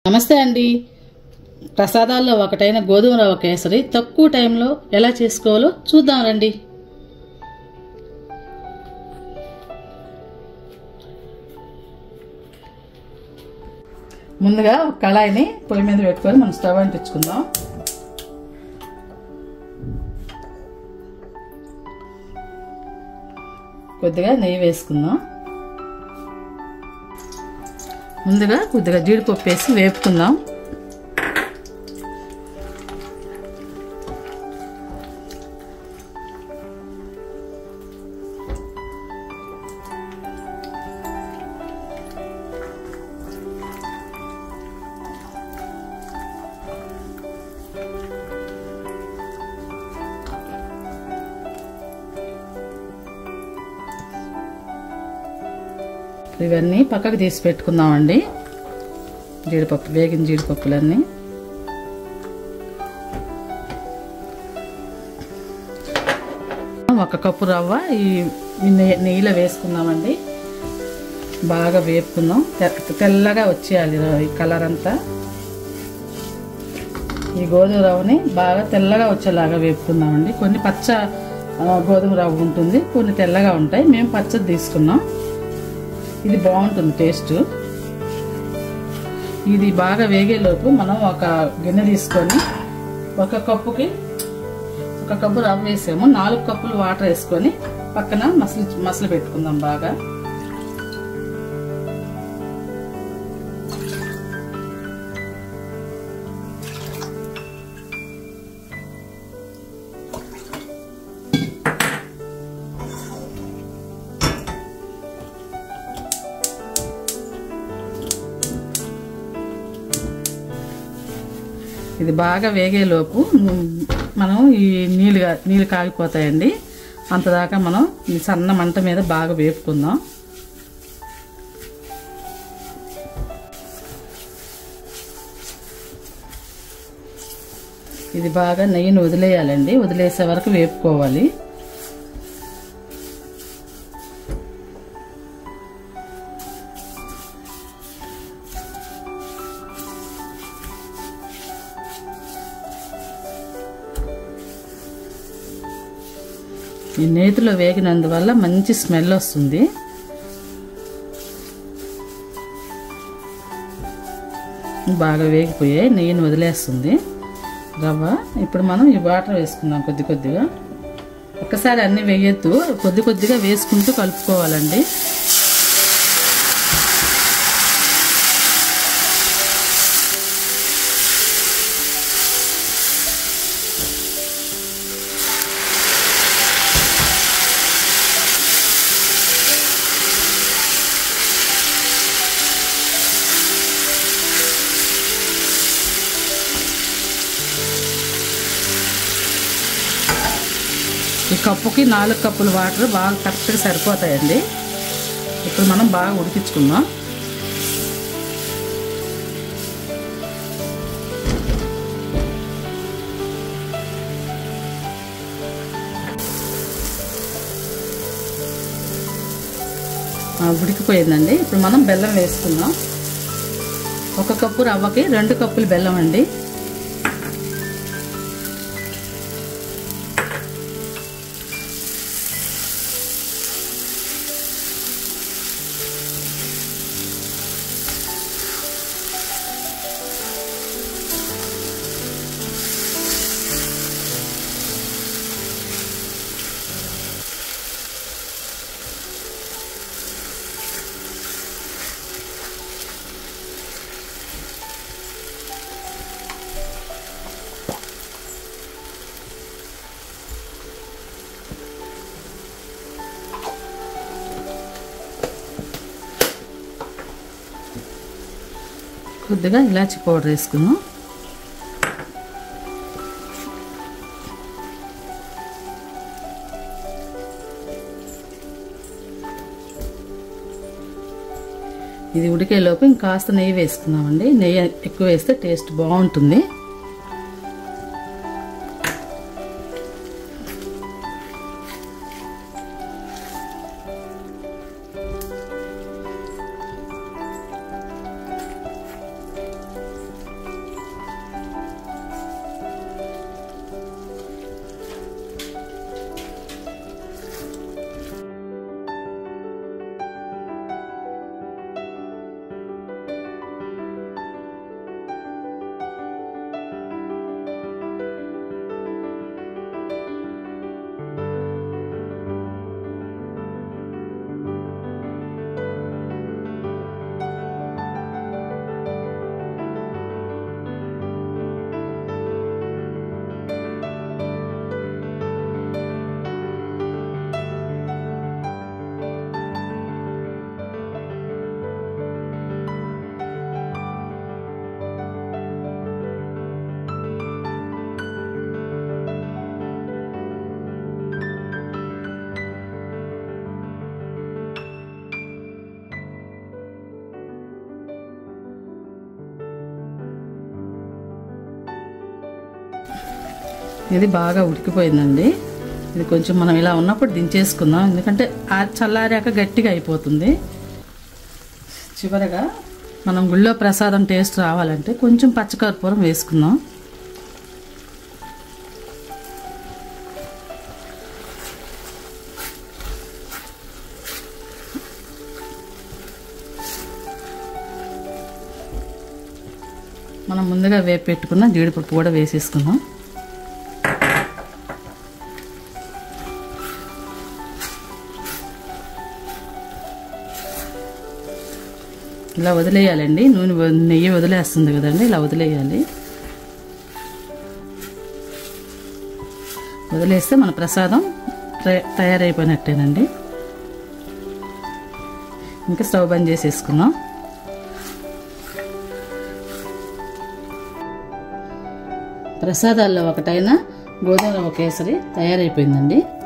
నమస్తే అండి ప్రసాదాల్లో ఒకటైన గోధుమ రవ్వ కేసరి తక్కువ టైంలో ఎలా చేసుకోవాలో చూద్దాం రండి ముందుగా ఒక కళాయిని పొయ్యి మీద పెట్టుకొని మనం స్టవ్ అంటించుకుందాం కొద్దిగా నెయ్యి వేసుకుందాం ముందుగా కొద్దిగా జీడిపప్పు వేసి వేపుకుందాం ఇవన్నీ పక్కకు తీసి పెట్టుకుందామండి జీడిపప్పు వేగిన జీడిపప్పులన్నీ ఒక కప్పు రవ్వ ఈ ఈ నెయ్యి నెయ్యిలో వేసుకుందామండి బాగా వేపుకుందాం తె- తెల్లగా వచ్చేయాలి ర- ఈ కలర్ అంతా ఈ గోధుమ రవ్వని బాగా తెల్లగా వచ్చేలాగా వేపుకుందామండి కొన్ని పచ్చ ఆ, గోధుమ రవ్వ ఉంటుంది కొన్ని తెల్లగా ఉంటాయి మేము పచ్చది తీసుకున్నాం ఇది బాగుంటుంది టేస్ట్ ఇది బాగా వేగేలోపు మనం ఒక గిన్నె తీసుకొని ఒక కప్పుకి ఒక కప్పు రవ్వ వేసాము నాలుగు కప్పులు వాటర్ వేసుకొని పక్కన మసలి మసలు పెట్టుకుందాం బాగా ఇది బాగా వేగేలోపు మ్, మనం ఈ నీళ్ళు కా- నీళ్ళు కాగిపోతాయండి అంతదాకా మనం ఈ సన్న మంట మీద బాగా వేపుకుందాం ఇది బాగా నెయ్యిని వదిలేయాలండి వదిలేసే వరకు వేపుకోవాలి ఈ నేతిలో వేగినందువల్ల మంచి స్మెల్ వస్తుంది బాగా వేగిపోయాయి నెయ్యిని వదిలేస్తుంది రవ్వ ఇప్పుడు మనం ఈ వాటర్ వేసుకుందాం కొద్ది కొద్దిగా ఒక్కసారి అన్ని వేయొద్దు కొద్ది కొద్దిగా వేసుకుంటూ కలుపుకోవాలండి ఈ కప్పుకి నాలుగు కప్పుల వాటర్ బాగా కరెక్ట్గా సరిపోతాయండి ఇప్పుడు మనం బాగా ఉడికించుకుందాం ఆ, ఉడికిపోయిందండి ఇప్పుడు మనం బెల్లం వేసుకుందాం ఒక కప్పు రవ్వకి రెండు కప్పులు బెల్లం అండి కొద్దిగా ఇలాచి పౌడర్ వేసుకుందాం ఇది ఉడికేలోపు ఇంకాస్త నెయ్యి వేసుకుందామండి నెయ్యి ఎక్కువ వేస్తే టేస్ట్ బాగుంటుంది ఇది బాగా ఉడికిపోయిందండి ఇది కొంచెం మనం ఇలా ఉన్నప్పుడు దించేసుకుందాం ఎందుకంటే ఆ చల్లారాక గట్టిగా అయిపోతుంది చివరగా మనం గుళ్ళో ప్రసాదం టేస్ట్ రావాలంటే కొంచెం పచ్చకర్పూరం వేసుకుందాం మనం ముందుగా వేపు పెట్టుకున్న జీడిపప్పు కూడా వేసేసుకుందాం ఇలా వదిలేయాలండి నూనె వ- నెయ్యి వదిలేస్తుంది కదండి ఇలా వదిలేయాలి వదిలేస్తే మన ప్రసాదం తయ- తయారైపోయినట్టేనండి ఇంకా స్టవ్ బంద్ చేసేసుకుందాం ప్రసాదాల్లో ఒకటైన గోధుమ రవ్వ కేసరి తయారైపోయిందండి